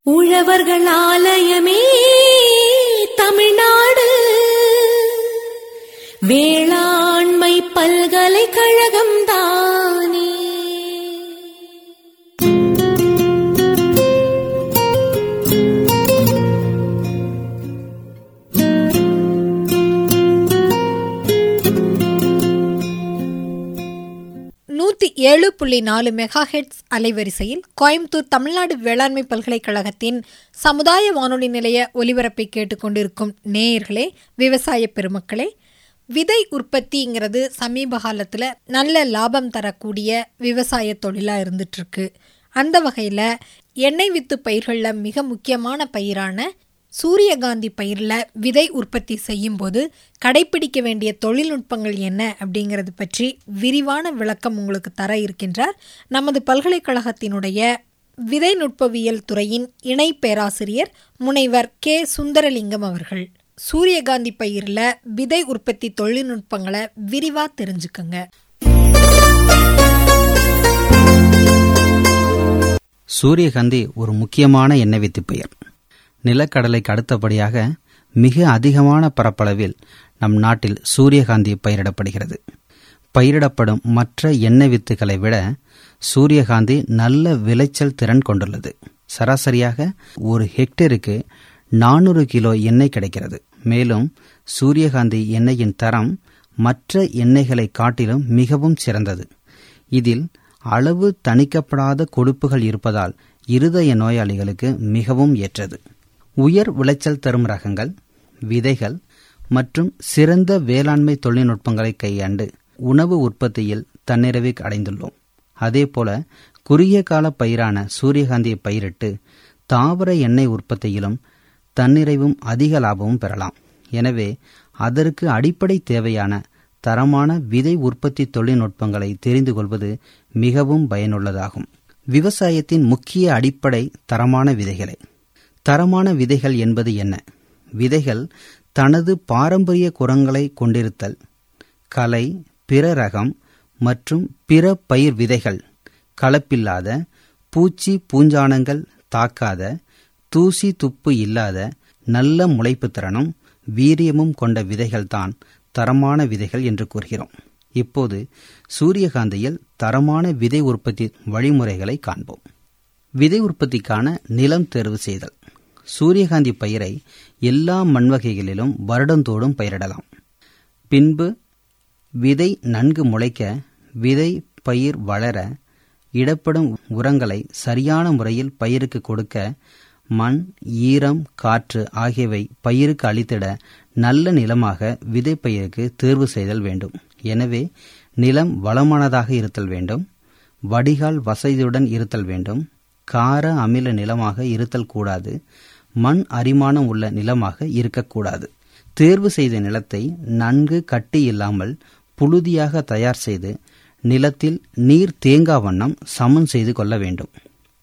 உழவர்கள் ஆலயமே தமிழ்நாடு வேளாண்மை பல்கலைக்கழகம் தானே நூத்தி ஏழு புள்ளி நாலு மெகா ஹெட்ஸ் அலைவரிசையில் கோயம்புத்தூர் தமிழ்நாடு வேளாண்மை பல்கலைக்கழகத்தின் சமுதாய வானொலி நிலைய ஒலிபரப்பை கேட்டுக்கொண்டிருக்கும் நேயர்களே விவசாய பெருமக்களே விதை உற்பத்திங்கிறது சமீப காலத்தில் நல்ல லாபம் தரக்கூடிய விவசாய தொழிலாக இருந்துட்டு இருக்கு அந்த வகையில் எண்ணெய் வித்து பயிர்களில் மிக முக்கியமான பயிரான சூரியகாந்தி பயிரில் விதை உற்பத்தி செய்யும்போது கடைப்பிடிக்க வேண்டிய தொழில்நுட்பங்கள் என்ன அப்படிங்கிறது பற்றி விரிவான விளக்கம் உங்களுக்கு தர இருக்கின்றார் நமது பல்கலைக்கழகத்தினுடைய விதை நுட்பவியல் துறையின் இணை பேராசிரியர் முனைவர் கே சுந்தரலிங்கம் அவர்கள் சூரியகாந்தி பயிரில் விதை உற்பத்தி தொழில்நுட்பங்களை விரிவாக தெரிஞ்சுக்கங்க சூரியகாந்தி ஒரு முக்கியமான எண்ணெய் வித்து பயிர் நிலக்கடலைக்கு அடுத்தபடியாக மிக அதிகமான பரப்பளவில் நம் நாட்டில் சூரியகாந்தி பயிரிடப்படுகிறது பயிரிடப்படும் மற்ற எண்ணெய் வித்துக்களை விட சூரியகாந்தி நல்ல விளைச்சல் திறன் கொண்டுள்ளது சராசரியாக ஒரு ஹெக்டேருக்கு நானூறு கிலோ எண்ணெய் கிடைக்கிறது மேலும் சூரியகாந்தி எண்ணெயின் தரம் மற்ற எண்ணெய்களை காட்டிலும் மிகவும் சிறந்தது இதில் அளவு தணிக்கப்படாத கொழுப்புகள் இருப்பதால் இருதய நோயாளிகளுக்கு மிகவும் ஏற்றது உயர் விளைச்சல் தரும் ரகங்கள் விதைகள் மற்றும் சிறந்த வேளாண்மை தொழில்நுட்பங்களை கையாண்டு உணவு உற்பத்தியில் தன்னிறைவை அடைந்துள்ளோம் அதேபோல குறுகிய கால பயிரான சூரியகாந்தியை பயிரிட்டு தாவர எண்ணெய் உற்பத்தியிலும் தன்னிறைவும் அதிக லாபமும் பெறலாம் எனவே அதற்கு அடிப்படை தேவையான தரமான விதை உற்பத்தி தொழில்நுட்பங்களை தெரிந்து கொள்வது மிகவும் பயனுள்ளதாகும் விவசாயத்தின் முக்கிய அடிப்படை தரமான விதைகளை தரமான விதைகள் என்பது என்ன விதைகள் தனது பாரம்பரிய குரங்களை கொண்டிருத்தல் கலை பிற ரகம் மற்றும் பிற பயிர் விதைகள் கலப்பில்லாத பூச்சி பூஞ்சானங்கள் தாக்காத தூசி துப்பு இல்லாத நல்ல முளைப்பு திறனும் வீரியமும் கொண்ட விதைகள்தான் தரமான விதைகள் என்று கூறுகிறோம் இப்போது சூரியகாந்தியில் தரமான விதை உற்பத்தி வழிமுறைகளை காண்போம் விதை உற்பத்திக்கான நிலம் தேர்வு செய்தல் சூரியகாந்தி பயிரை எல்லா மண்வகைகளிலும் வருடந்தோறும் பயிரிடலாம் பின்பு விதை நன்கு முளைக்க விதை பயிர் வளர இடப்படும் உரங்களை சரியான முறையில் பயிருக்கு கொடுக்க மண் ஈரம் காற்று ஆகியவை பயிருக்கு அளித்திட நல்ல நிலமாக விதை பயிருக்கு தேர்வு செய்தல் வேண்டும் எனவே நிலம் வளமானதாக இருத்தல் வேண்டும் வடிகால் வசதியுடன் இருத்தல் வேண்டும் கார அமில நிலமாக இருத்தல் கூடாது மண் அரிமானம் உள்ள நிலமாக இருக்கக்கூடாது தேர்வு செய்த நிலத்தை நன்கு கட்டி இல்லாமல் புழுதியாக தயார் செய்து நிலத்தில் நீர் தேங்கா வண்ணம் சமன் செய்து கொள்ள வேண்டும்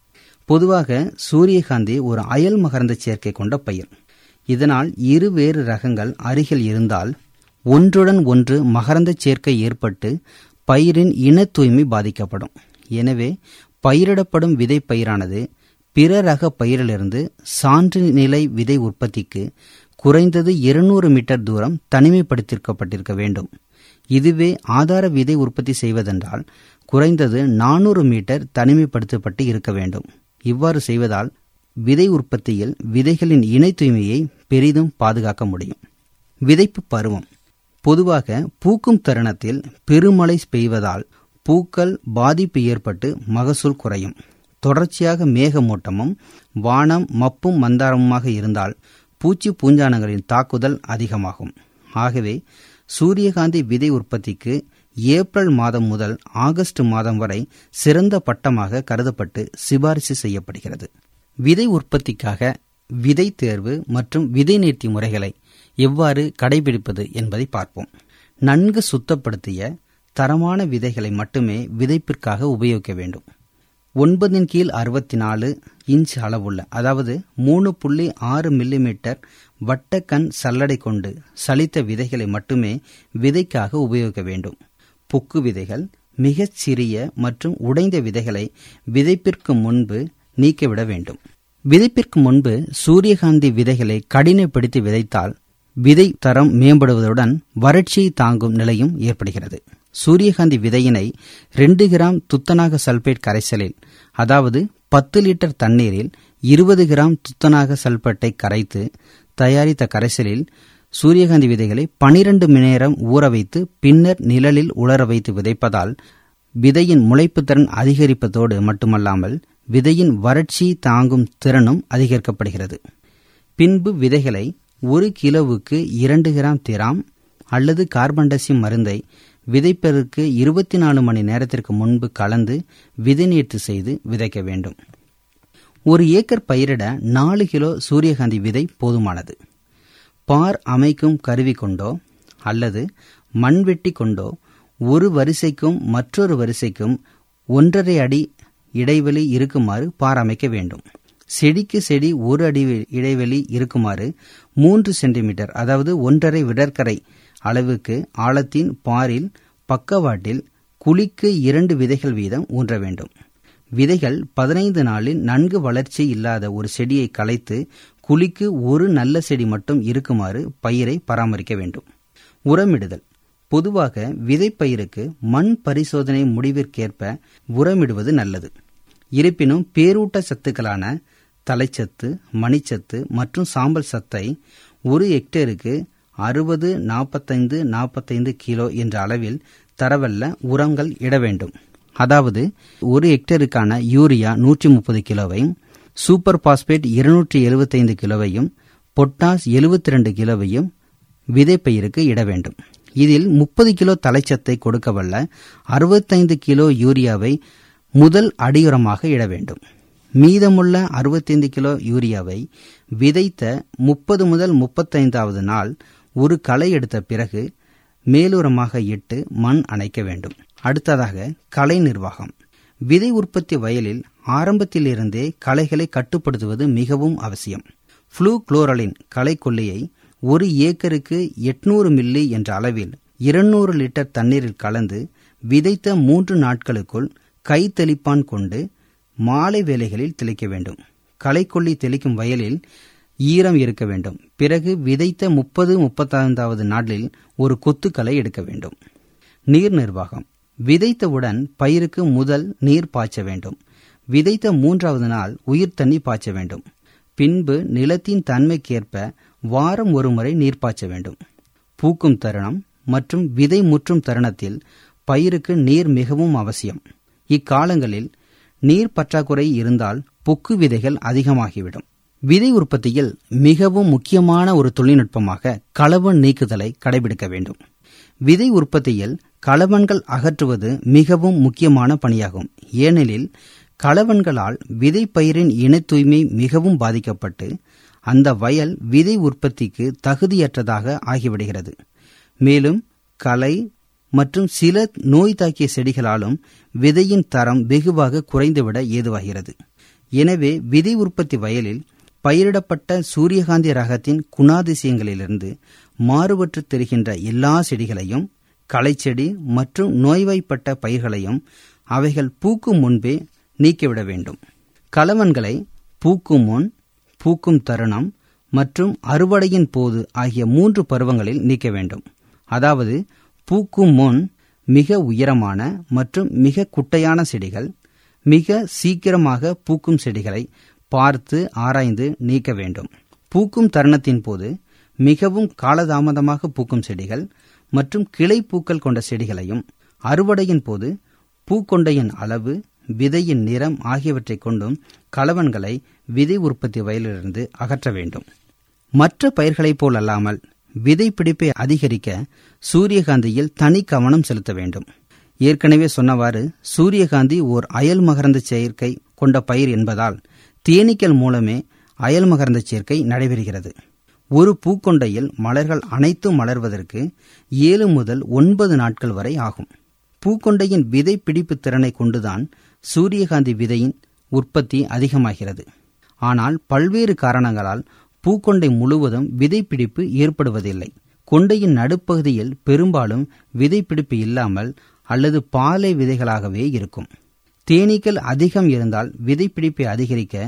பொதுவாக சூரியகாந்தி ஒரு அயல் மகரந்த சேர்க்கை கொண்ட பயிர் இதனால் இருவேறு ரகங்கள் அருகில் இருந்தால் ஒன்றுடன் ஒன்று மகரந்த சேர்க்கை ஏற்பட்டு பயிரின் இன தூய்மை பாதிக்கப்படும் எனவே பயிரிடப்படும் விதை பயிரானது பிற ரக பயிரிலிருந்து சான்று நிலை விதை உற்பத்திக்கு குறைந்தது இருநூறு மீட்டர் தூரம் தனிமைப்படுத்திருக்கப்பட்டிருக்க வேண்டும் இதுவே ஆதார விதை உற்பத்தி செய்வதென்றால் குறைந்தது நானூறு மீட்டர் தனிமைப்படுத்தப்பட்டு இருக்க வேண்டும் இவ்வாறு செய்வதால் விதை உற்பத்தியில் விதைகளின் இணை தூய்மையை பெரிதும் பாதுகாக்க முடியும் விதைப்பு பருவம் பொதுவாக பூக்கும் தருணத்தில் பெருமழை பெய்வதால் பூக்கள் பாதிப்பு ஏற்பட்டு மகசூல் குறையும் தொடர்ச்சியாக மேகமூட்டமும் வானம் மப்பும் மந்தாரமுமாக இருந்தால் பூச்சி பூஞ்சானங்களின் தாக்குதல் அதிகமாகும் ஆகவே சூரியகாந்தி விதை உற்பத்திக்கு ஏப்ரல் மாதம் முதல் ஆகஸ்ட் மாதம் வரை சிறந்த பட்டமாக கருதப்பட்டு சிபாரிசு செய்யப்படுகிறது விதை உற்பத்திக்காக விதை தேர்வு மற்றும் விதை நீர்த்தி முறைகளை எவ்வாறு கடைபிடிப்பது என்பதை பார்ப்போம் நன்கு சுத்தப்படுத்திய தரமான விதைகளை மட்டுமே விதைப்பிற்காக உபயோகிக்க வேண்டும் ஒன்பதின் கீழ் அறுபத்தி நாலு இன்ச் அளவுள்ள அதாவது மூணு புள்ளி ஆறு மில்லிமீட்டர் வட்டக்கண் சல்லடை கொண்டு சலித்த விதைகளை மட்டுமே விதைக்காக உபயோகிக்க வேண்டும் புக்கு விதைகள் மிகச் சிறிய மற்றும் உடைந்த விதைகளை விதைப்பிற்கு முன்பு நீக்கிவிட வேண்டும் விதைப்பிற்கு முன்பு சூரியகாந்தி விதைகளை கடினப்படுத்தி விதைத்தால் விதை தரம் மேம்படுவதுடன் வறட்சியை தாங்கும் நிலையும் ஏற்படுகிறது சூரியகாந்தி விதையினை ரெண்டு கிராம் துத்தநாக சல்பேட் கரைசலில் அதாவது பத்து லிட்டர் தண்ணீரில் இருபது கிராம் துத்தநாக சல்பேட்டை கரைத்து தயாரித்த கரைசலில் சூரியகாந்தி விதைகளை பனிரெண்டு மணி நேரம் ஊற வைத்து பின்னர் நிழலில் உலர வைத்து விதைப்பதால் விதையின் முளைப்புத்திறன் அதிகரிப்பதோடு மட்டுமல்லாமல் விதையின் வறட்சி தாங்கும் திறனும் அதிகரிக்கப்படுகிறது பின்பு விதைகளை ஒரு கிலோவுக்கு இரண்டு கிராம் திராம் அல்லது கார்பன்டசியம் மருந்தை விதைப்பதற்கு இருபத்தி நாலு மணி நேரத்திற்கு முன்பு கலந்து விதைநீட்டு செய்து விதைக்க வேண்டும் ஒரு ஏக்கர் பயிரிட நாலு கிலோ சூரியகாந்தி விதை போதுமானது பார் அமைக்கும் கருவி கொண்டோ அல்லது மண்வெட்டி கொண்டோ ஒரு வரிசைக்கும் மற்றொரு வரிசைக்கும் ஒன்றரை அடி இடைவெளி இருக்குமாறு பார் அமைக்க வேண்டும் செடிக்கு செடி ஒரு அடி இடைவெளி இருக்குமாறு மூன்று சென்டிமீட்டர் அதாவது ஒன்றரை விடற்கரை அளவுக்கு ஆழத்தின் பாரில் பக்கவாட்டில் குழிக்கு இரண்டு விதைகள் வீதம் ஊன்ற வேண்டும் விதைகள் பதினைந்து நாளில் நன்கு வளர்ச்சி இல்லாத ஒரு செடியை களைத்து குழிக்கு ஒரு நல்ல செடி மட்டும் இருக்குமாறு பயிரை பராமரிக்க வேண்டும் உரமிடுதல் பொதுவாக விதைப்பயிருக்கு மண் பரிசோதனை முடிவிற்கேற்ப உரமிடுவது நல்லது இருப்பினும் பேரூட்ட சத்துக்களான தலைச்சத்து மணிச்சத்து மற்றும் சாம்பல் சத்தை ஒரு ஹெக்டேருக்கு அறுபது நாற்பத்தைந்து நாற்பத்தைந்து கிலோ என்ற அளவில் தரவல்ல உரங்கள் இட வேண்டும் அதாவது ஒரு ஹெக்டேருக்கான யூரியா நூற்றி முப்பது கிலோவையும் சூப்பர் பாஸ்பேட் இருநூற்றி எழுபத்தைந்து கிலோவையும் பொட்டாஸ் எழுபத்தி ரெண்டு கிலோவையும் விதைப்பயிருக்கு இட வேண்டும் இதில் முப்பது கிலோ தலைச்சத்தை கொடுக்கவல்ல அறுபத்தைந்து கிலோ யூரியாவை முதல் அடியுரமாக இட வேண்டும் மீதமுள்ள அறுபத்தைந்து கிலோ யூரியாவை விதைத்த முப்பது முதல் முப்பத்தைந்தாவது நாள் ஒரு களை எடுத்த பிறகு மேலுரமாக இட்டு மண் அணைக்க வேண்டும் அடுத்ததாக களை நிர்வாகம் விதை உற்பத்தி வயலில் ஆரம்பத்திலிருந்தே களைகளை கட்டுப்படுத்துவது மிகவும் அவசியம் ஃப்ளூ குளோரலின் களைக்கொல்லியை ஒரு ஏக்கருக்கு எட்நூறு மில்லி என்ற அளவில் இருநூறு லிட்டர் தண்ணீரில் கலந்து விதைத்த மூன்று நாட்களுக்குள் கை தெளிப்பான் கொண்டு மாலை வேளைகளில் தெளிக்க வேண்டும் களைக்கொல்லி தெளிக்கும் வயலில் ஈரம் இருக்க வேண்டும் பிறகு விதைத்த முப்பது முப்பத்தைந்தாவது நாளில் ஒரு கொத்துக்களை எடுக்க வேண்டும் நீர் நிர்வாகம் விதைத்தவுடன் பயிருக்கு முதல் நீர் பாய்ச்ச வேண்டும் விதைத்த மூன்றாவது நாள் உயிர் தண்ணி பாய்ச்ச வேண்டும் பின்பு நிலத்தின் தன்மைக்கேற்ப வாரம் ஒருமுறை நீர் பாய்ச்ச வேண்டும் பூக்கும் தருணம் மற்றும் விதை முற்றும் தருணத்தில் பயிருக்கு நீர் மிகவும் அவசியம் இக்காலங்களில் நீர் பற்றாக்குறை இருந்தால் பொக்கு விதைகள் அதிகமாகிவிடும் விதை உற்பத்தியில் மிகவும் முக்கியமான ஒரு தொழில்நுட்பமாக களவன் நீக்குதலை கடைபிடிக்க வேண்டும் விதை உற்பத்தியில் களவன்கள் அகற்றுவது மிகவும் முக்கியமான பணியாகும் ஏனெனில் களவன்களால் விதை பயிரின் இன தூய்மை மிகவும் பாதிக்கப்பட்டு அந்த வயல் விதை உற்பத்திக்கு தகுதியற்றதாக ஆகிவிடுகிறது மேலும் களை மற்றும் சில நோய் தாக்கிய செடிகளாலும் விதையின் தரம் வெகுவாக குறைந்துவிட ஏதுவாகிறது எனவே விதை உற்பத்தி வயலில் பயிரிடப்பட்ட சூரியகாந்தி ரகத்தின் குணாதிசயங்களிலிருந்து மாறுபட்டு தெரிகின்ற எல்லா செடிகளையும் களைச்செடி மற்றும் நோய்வாய்ப்பட்ட பயிர்களையும் அவைகள் பூக்கும் முன்பே நீக்கிவிட வேண்டும் களவன்களை பூக்கும் முன் பூக்கும் தருணம் மற்றும் அறுவடையின் போது ஆகிய மூன்று பருவங்களில் நீக்க வேண்டும் அதாவது பூக்கும் முன் மிக உயரமான மற்றும் மிக குட்டையான செடிகள் மிக சீக்கிரமாக பூக்கும் செடிகளை பார்த்து ஆராய்ந்து நீக்க வேண்டும் பூக்கும் தருணத்தின் போது மிகவும் காலதாமதமாக பூக்கும் செடிகள் மற்றும் கிளை பூக்கள் கொண்ட செடிகளையும் அறுவடையின் போது பூக்கொண்டையின் அளவு விதையின் நிறம் ஆகியவற்றைக் கொண்டும் களவன்களை விதை உற்பத்தி வயலிலிருந்து அகற்ற வேண்டும் மற்ற பயிர்களைப் போல் அல்லாமல் விதை பிடிப்பை அதிகரிக்க சூரியகாந்தியில் தனி கவனம் செலுத்த வேண்டும் ஏற்கனவே சொன்னவாறு சூரியகாந்தி ஓர் அயல் மகரந்த சேர்க்கை கொண்ட பயிர் என்பதால் தேனீக்கள் மூலமே அயல் மகரந்த சேர்க்கை நடைபெறுகிறது ஒரு பூக்கொண்டையில் மலர்கள் அனைத்தும் மலர்வதற்கு ஏழு முதல் ஒன்பது நாட்கள் வரை ஆகும் பூக்கொண்டையின் விதை பிடிப்பு திறனை கொண்டுதான் சூரியகாந்தி விதையின் உற்பத்தி அதிகமாகிறது ஆனால் பல்வேறு காரணங்களால் பூக்கொண்டை முழுவதும் விதைப்பிடிப்பு ஏற்படுவதில்லை கொண்டையின் நடுப்பகுதியில் பெரும்பாலும் விதைப்பிடிப்பு இல்லாமல் அல்லது பாலை விதைகளாகவே இருக்கும் தேனீக்கள் அதிகம் இருந்தால் விதைப்பிடிப்பை அதிகரிக்க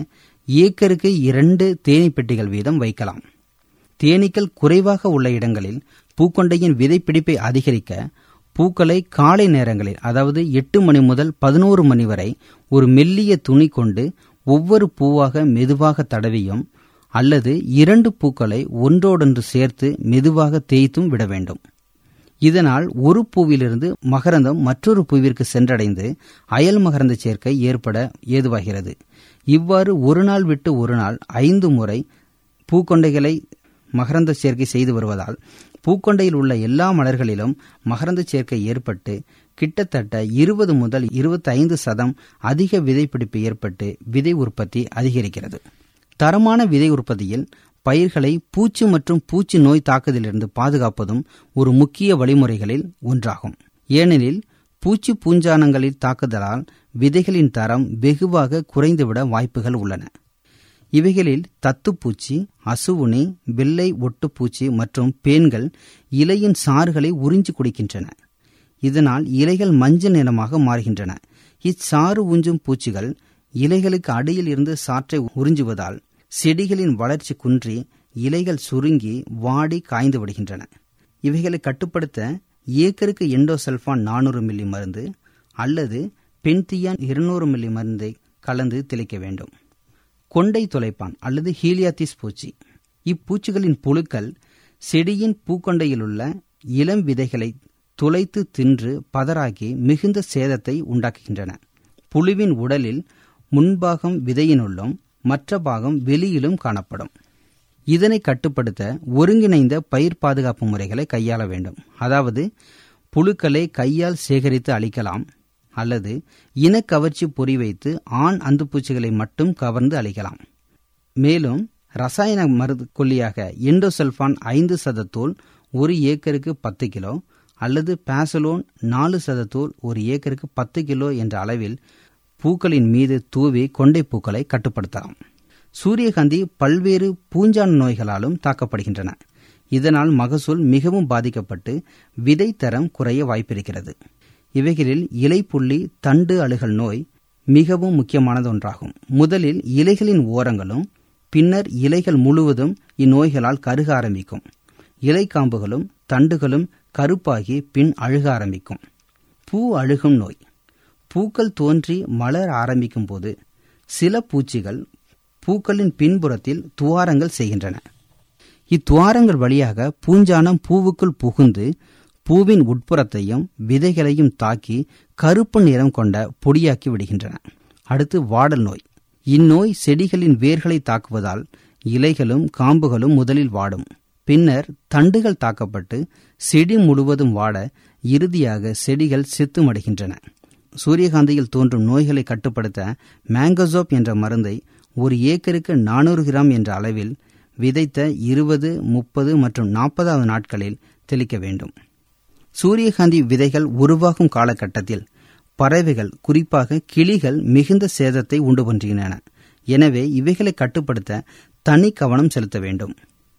ஏக்கருக்கு இரண்டு தேனீ பெட்டிகள் வீதம் வைக்கலாம் தேனீக்கள் குறைவாக உள்ள இடங்களில் பூக்கொண்டையின் விதைப்பிடிப்பை அதிகரிக்க பூக்களை காலை நேரங்களில் அதாவது எட்டு மணி முதல் பதினோரு மணி வரை ஒரு மெல்லிய துணி கொண்டு ஒவ்வொரு பூவாக மெதுவாக தடவியும் அல்லது இரண்டு பூக்களை ஒன்றோடொன்று சேர்த்து மெதுவாக தேய்த்தும் விட வேண்டும் இதனால் ஒரு பூவிலிருந்து மகரந்தம் மற்றொரு பூவிற்கு சென்றடைந்து அயல் மகரந்த சேர்க்கை ஏற்பட ஏதுவாகிறது இவ்வாறு ஒரு நாள் விட்டு ஒரு நாள் ஐந்து முறை பூக்கொண்டைகளை மகரந்த சேர்க்கை செய்து வருவதால் பூக்கொண்டையில் உள்ள எல்லா மலர்களிலும் மகரந்த சேர்க்கை ஏற்பட்டு கிட்டத்தட்ட இருபது முதல் இருபத்தி ஐந்து சதம் அதிக விதைப்பிடிப்பு ஏற்பட்டு விதை உற்பத்தி அதிகரிக்கிறது தரமான விதை உற்பத்தியில் பயிர்களை பூச்சி மற்றும் பூச்சி நோய் தாக்குதலிருந்து பாதுகாப்பதும் ஒரு முக்கிய வழிமுறைகளில் ஒன்றாகும் ஏனெனில் பூச்சி பூஞ்சானங்களின் தாக்குதலால் விதைகளின் தரம் வெகுவாக குறைந்துவிட வாய்ப்புகள் உள்ளன இவைகளில் தத்துப்பூச்சி அசுவுனி வெள்ளை ஒட்டுப்பூச்சி மற்றும் பேன்கள் இலையின் சாறுகளை உறிஞ்சி குடிக்கின்றன இதனால் இலைகள் மஞ்சள் நிறமாக மாறுகின்றன இச்சாறு உஞ்சும் பூச்சிகள் இலைகளுக்கு அடியில் இருந்து சாற்றை உறிஞ்சுவதால் செடிகளின் வளர்ச்சி குன்றி இலைகள் சுருங்கி வாடி காய்ந்து விடுகின்றன இவைகளை கட்டுப்படுத்த ஏக்கருக்கு எண்டோசல்ஃபான் நானூறு மில்லி மருந்து அல்லது பென்தியான் இருநூறு மில்லி மருந்தை கலந்து தெளிக்க வேண்டும் கொண்டை துளைப்பான் அல்லது ஹீலியாத்திஸ் பூச்சி இப்பூச்சிகளின் புழுக்கள் செடியின் பூக்கொண்டையிலுள்ள இளம் விதைகளை துளைத்து தின்று பதறாக்கி மிகுந்த சேதத்தை உண்டாக்குகின்றன புழுவின் உடலில் முன்பாகம் விதையினுள்ளும் மற்ற பாகம் வெளியிலும் காணப்படும் இதனை கட்டுப்படுத்த ஒருங்கிணைந்த பயிர் பாதுகாப்பு முறைகளை கையாள வேண்டும் அதாவது புழுக்களை கையால் சேகரித்து அழிக்கலாம் அல்லது இனக்கவர்ச்சி பொறி வைத்து ஆண் அந்துப்பூச்சிகளை மட்டும் கவர்ந்து அழிக்கலாம் மேலும் ரசாயன மருந்து கொல்லியாக எண்டோசல்ஃபான் ஐந்து சதத்தூள் ஒரு ஏக்கருக்கு பத்து கிலோ அல்லது பாசலோன் நாலு சதத்தூள் ஒரு ஏக்கருக்கு பத்து கிலோ என்ற அளவில் பூக்களின் மீது தூவி கொண்டை பூக்களை கட்டுப்படுத்தலாம் சூரியகாந்தி பல்வேறு பூஞ்சான் நோய்களாலும் தாக்கப்படுகின்றன இதனால் மகசூல் மிகவும் பாதிக்கப்பட்டு விதை தரம் குறைய வாய்ப்பிருக்கிறது இவைகளில் இலைப்புள்ளி தண்டு அழுகல் நோய் மிகவும் முக்கியமானது ஒன்றாகும் முதலில் இலைகளின் ஓரங்களும் பின்னர் இலைகள் முழுவதும் இந்நோய்களால் கருக ஆரம்பிக்கும் இலைக்காம்புகளும் தண்டுகளும் கருப்பாகி பின் அழுக ஆரம்பிக்கும் பூ அழுகும் நோய் பூக்கள் தோன்றி மலர் ஆரம்பிக்கும் போது சில பூச்சிகள் பூக்களின் பின்புறத்தில் துவாரங்கள் செய்கின்றன இத்துவாரங்கள் வழியாக பூஞ்சானம் பூவுக்குள் புகுந்து பூவின் உட்புறத்தையும் விதைகளையும் தாக்கி கருப்பு நிறம் கொண்ட பொடியாக்கி விடுகின்றன அடுத்து வாடல் நோய் இந்நோய் செடிகளின் வேர்களை தாக்குவதால் இலைகளும் காம்புகளும் முதலில் வாடும் பின்னர் தண்டுகள் தாக்கப்பட்டு செடி முழுவதும் வாட இறுதியாக செடிகள் செத்துமடைகின்றன சூரியகாந்தியில் தோன்றும் நோய்களை கட்டுப்படுத்த மேங்கோசோப் என்ற மருந்தை ஒரு ஏக்கருக்கு நானூறு கிராம் என்ற அளவில் விதைத்த இருபது முப்பது மற்றும் நாற்பதாவது நாட்களில் தெளிக்க வேண்டும் சூரியகாந்தி விதைகள் உருவாகும் காலகட்டத்தில் பறவைகள் குறிப்பாக கிளிகள் மிகுந்த சேதத்தை உண்டு பண்றுகின்றன எனவே இவைகளை கட்டுப்படுத்த தனி கவனம் செலுத்த வேண்டும்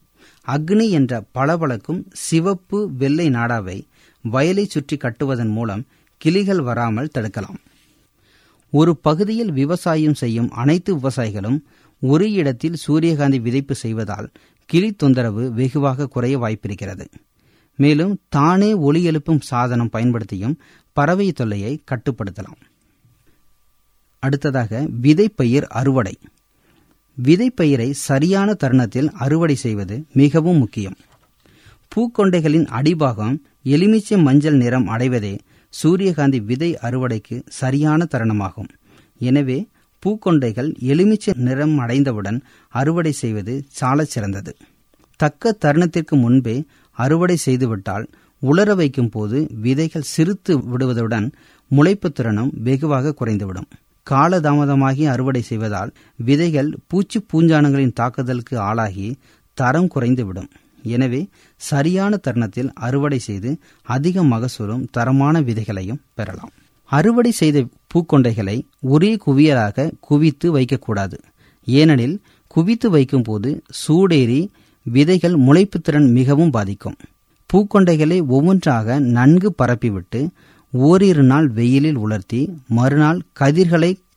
அக்னி என்ற பளபளக்கும் சிவப்பு வெள்ளை நாடாவை வயலை சுற்றி கட்டுவதன் மூலம் கிளிகள் வராமல் தடுக்கலாம் ஒரு பகுதியில் விவசாயம் செய்யும் அனைத்து விவசாயிகளும் ஒரு இடத்தில் சூரியகாந்தி விதைப்பு செய்வதால் கிளி தொந்தரவு வெகுவாக குறைய வாய்ப்பிருக்கிறது மேலும் தானே ஒளி எழுப்பும் சாதனம் பயன்படுத்தியும் பறவை தொல்லையை கட்டுப்படுத்தலாம் அடுத்ததாக விதைப்பயிர் அறுவடை விதைப்பயிரை சரியான தருணத்தில் அறுவடை செய்வது மிகவும் முக்கியம் பூக்கொண்டைகளின் அடிபாகம் எலுமிச்சை மஞ்சள் நிறம் அடைவதே சூரியகாந்தி விதை அறுவடைக்கு சரியான தருணமாகும் எனவே பூக்கொண்டைகள் எலுமிச்சை நிறம் அடைந்தவுடன் அறுவடை செய்வது சாலச் சிறந்தது தக்க தருணத்திற்கு முன்பே அறுவடை செய்துவிட்டால் உலர வைக்கும் போது விதைகள் சிறுத்து விடுவதுடன் முளைப்பு திறனும் வெகுவாக குறைந்துவிடும் காலதாமதமாகி அறுவடை செய்வதால் விதைகள் பூச்சி பூஞ்சானங்களின் தாக்குதலுக்கு ஆளாகி தரம் குறைந்துவிடும் எனவே சரியான தருணத்தில் அறுவடை செய்து அதிக மகசூலும் தரமான விதைகளையும் பெறலாம் அறுவடை செய்த பூக்கொண்டைகளை ஒரே குவியலாக குவித்து வைக்கக்கூடாது ஏனெனில் குவித்து வைக்கும்போது சூடேறி விதைகள் முளைப்புத்திறன் மிகவும் பாதிக்கும் பூக்கொண்டைகளை ஒவ்வொன்றாக நன்கு பரப்பிவிட்டு ஓரிரு நாள் வெயிலில் உலர்த்தி மறுநாள் கதிர்களை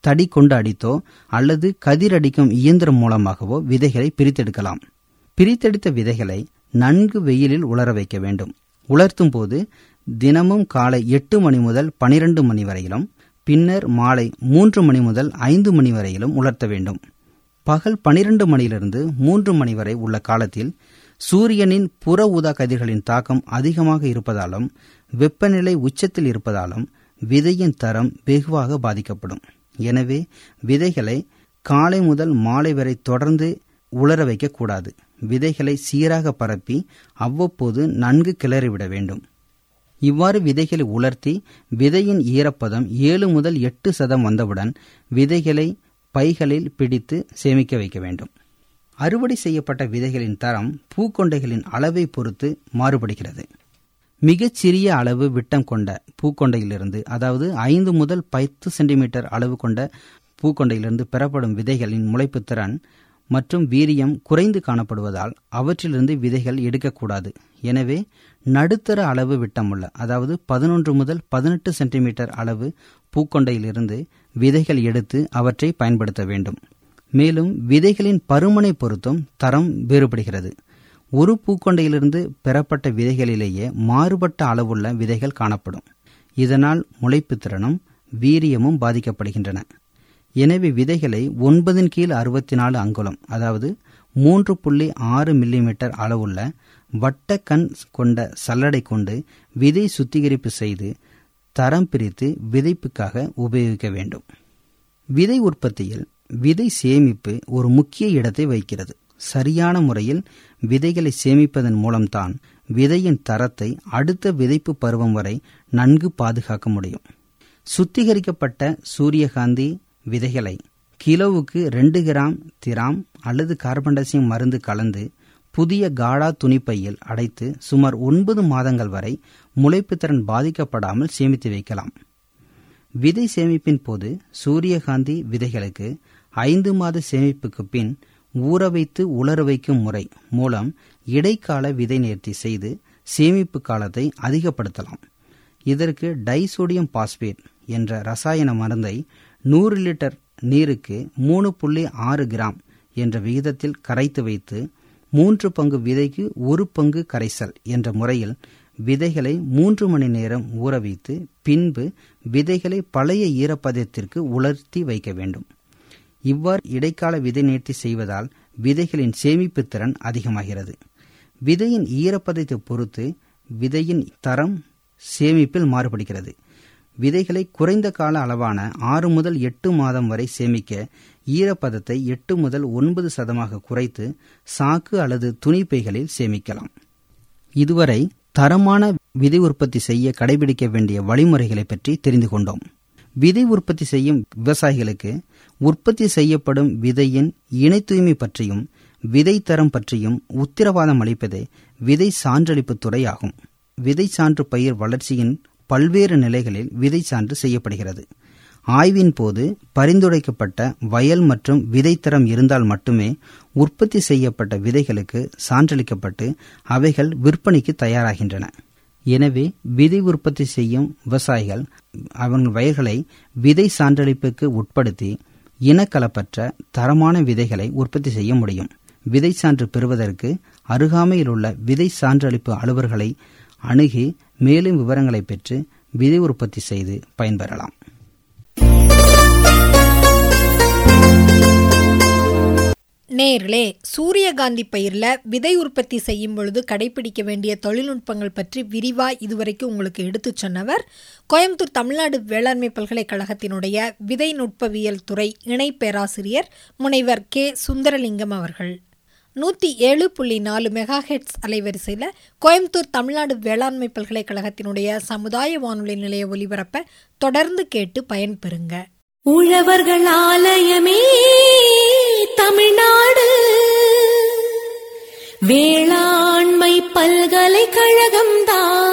தடி கொண்டு அடித்தோ அல்லது கதிரடிக்கும் இயந்திரம் மூலமாகவோ விதைகளை பிரித்தெடுக்கலாம் பிரித்தெடுத்த விதைகளை நன்கு வெயிலில் உலர வைக்க வேண்டும் உலர்த்தும் போது தினமும் காலை எட்டு மணி முதல் பனிரெண்டு மணி வரையிலும் பின்னர் மாலை மூன்று மணி முதல் ஐந்து மணி வரையிலும் உலர்த்த வேண்டும் பகல் பனிரெண்டு மணியிலிருந்து மூன்று மணி வரை உள்ள காலத்தில் சூரியனின் புற ஊதா கதிர்களின் தாக்கம் அதிகமாக இருப்பதாலும் வெப்பநிலை உச்சத்தில் இருப்பதாலும் விதையின் தரம் வெகுவாக பாதிக்கப்படும் எனவே விதைகளை காலை முதல் மாலை வரை தொடர்ந்து உலர வைக்கக்கூடாது விதைகளை சீராக பரப்பி அவ்வப்போது நன்கு கிளறிவிட வேண்டும் இவ்வாறு விதைகளை உலர்த்தி விதையின் ஈரப்பதம் ஏழு முதல் எட்டு சதம் வந்தவுடன் விதைகளை பைகளில் பிடித்து சேமிக்க வைக்க வேண்டும் அறுவடை செய்யப்பட்ட விதைகளின் தரம் பூக்கொண்டைகளின் அளவை பொறுத்து மாறுபடுகிறது மிகச் சிறிய அளவு விட்டம் கொண்ட பூக்கொண்டையிலிருந்து அதாவது ஐந்து முதல் பத்து சென்டிமீட்டர் அளவு கொண்ட பூக்கொண்டையிலிருந்து பெறப்படும் விதைகளின் முளைப்புத் திறன் மற்றும் வீரியம் குறைந்து காணப்படுவதால் அவற்றிலிருந்து விதைகள் எடுக்கக்கூடாது எனவே நடுத்தர அளவு விட்டமுள்ள அதாவது பதினொன்று முதல் பதினெட்டு சென்டிமீட்டர் அளவு பூக்கொண்டையிலிருந்து விதைகள் எடுத்து அவற்றை பயன்படுத்த வேண்டும் மேலும் விதைகளின் பருமனை பொறுத்தும் தரம் வேறுபடுகிறது ஒரு பூக்கொண்டையிலிருந்து பெறப்பட்ட விதைகளிலேயே மாறுபட்ட அளவுள்ள விதைகள் காணப்படும் இதனால் முளைப்பு திறனும் வீரியமும் பாதிக்கப்படுகின்றன எனவே விதைகளை ஒன்பதின் கீழ் அறுபத்தி நாலு அங்குலம் அதாவது மூன்று புள்ளி ஆறு மில்லிமீட்டர் அளவுள்ள வட்ட கண் கொண்ட சல்லடை கொண்டு விதை சுத்திகரிப்பு செய்து தரம் பிரித்து விதைப்புக்காக உபயோகிக்க வேண்டும் விதை உற்பத்தியில் விதை சேமிப்பு ஒரு முக்கிய இடத்தை வகிக்கிறது சரியான முறையில் விதைகளை சேமிப்பதன் மூலம்தான் விதையின் தரத்தை அடுத்த விதைப்பு பருவம் வரை நன்கு பாதுகாக்க முடியும் சுத்திகரிக்கப்பட்ட சூரியகாந்தி விதைகளை கிலோவுக்கு ரெண்டு கிராம் திராம் அல்லது கார்பன் டை ஆக்சைடு மருந்து கலந்து புதிய காடா துணிப்பையில் அடைத்து சுமார் ஒன்பது மாதங்கள் வரை முளைப்புத்திறன் பாதிக்கப்படாமல் சேமித்து வைக்கலாம் விதை சேமிப்பின் போது சூரியகாந்தி விதைகளுக்கு ஐந்து மாத சேமிப்புக்கு பின் ஊற வைத்து உலர வைக்கும் முறை மூலம் இடைக்கால விதை நேர்த்தி செய்து சேமிப்பு காலத்தை அதிகப்படுத்தலாம் இதற்கு டைசோடியம் பாஸ்பேட் என்ற ரசாயன மருந்தை நூறு லிட்டர் நீருக்கு மூணு புள்ளி ஆறு கிராம் என்ற விகிதத்தில் கரைத்து வைத்து மூன்று பங்கு விதைக்கு ஒரு பங்கு கரைசல் என்ற முறையில் விதைகளை மூன்று மணி நேரம் ஊற வைத்து பின்பு விதைகளை பழைய ஈரப்பதத்திற்கு உலர்த்தி வைக்க வேண்டும் இவ்வாறு இடைக்கால விதை நேர்த்தி செய்வதால் விதைகளின் சேமிப்பு திறன் அதிகமாகிறது விதையின் ஈரப்பதத்தை பொறுத்து விதையின் தரம் சேமிப்பில் மாறுபடுகிறது விதைகளை குறைந்த கால அளவான ஆறு முதல் எட்டு மாதம் வரை சேமிக்க ஈரப்பதத்தை எட்டு முதல் ஒன்பது சதமாக குறைத்து சாக்கு அல்லது துணிப்பைகளில் சேமிக்கலாம் இதுவரை தரமான விதை உற்பத்தி செய்ய கடைபிடிக்க வேண்டிய வழிமுறைகளை பற்றி தெரிந்து கொண்டோம் விதை உற்பத்தி செய்யும் விவசாயிகளுக்கு உற்பத்தி செய்யப்படும் விதையின் இணை தூய்மை பற்றியும் விதை தரம் பற்றியும் உத்தரவாதம் அளிப்பதே விதை சான்றளிப்பு துறை ஆகும் விதை சான்று பயிர் வளர்ச்சியின் பல்வேறு நிலைகளில் விதை சான்று செய்யப்படுகிறது ஆய்வின் போது பரிந்துரைக்கப்பட்ட வயல் மற்றும் விதைத்தரம் இருந்தால் மட்டுமே உற்பத்தி செய்யப்பட்ட விதைகளுக்கு சான்றளிக்கப்பட்டு அவைகள் விற்பனைக்கு தயாராகின்றன எனவே விதை உற்பத்தி செய்யும் விவசாயிகள் அவர்கள் வயல்களை விதை சான்றளிப்புக்கு உட்படுத்தி இனக்கலப்பற்ற தரமான விதைகளை உற்பத்தி செய்ய முடியும் விதை சான்று பெறுவதற்கு அருகாமையில் உள்ள விதை சான்றளிப்பு அலுவலர்களை அணுகி மேலும் விவரங்களை பெற்று விதை உற்பத்தி செய்து பயன்பெறலாம் நேர்களே சூரியகாந்தி பயிரில் விதை உற்பத்தி செய்யும் பொழுது கடைபிடிக்க வேண்டிய தொழில்நுட்பங்கள் பற்றி விரிவா இதுவரைக்கும் உங்களுக்கு எடுத்துச் சொன்னவர் கோயம்புத்தூர் தமிழ்நாடு வேளாண்மை பல்கலைக்கழகத்தினுடைய விதை நுட்பவியல் துறை இணை பேராசிரியர் முனைவர் கே சுந்தரலிங்கம் அவர்கள் நூற்றி ஏழு புள்ளி நாலு மெகா ஹெட்ஸ் அலைவரிசையில் கோயம்புத்தூர் தமிழ்நாடு வேளாண்மை பல்கலைக்கழகத்தினுடைய சமுதாய வானொலி நிலைய ஒலிபரப்பை தொடர்ந்து கேட்டு பயன்பெறுங்க உழவர்கள் ஆலயமே தமிழ்நாடு வேளாண்மை பல்கலைக்கழகம்தான்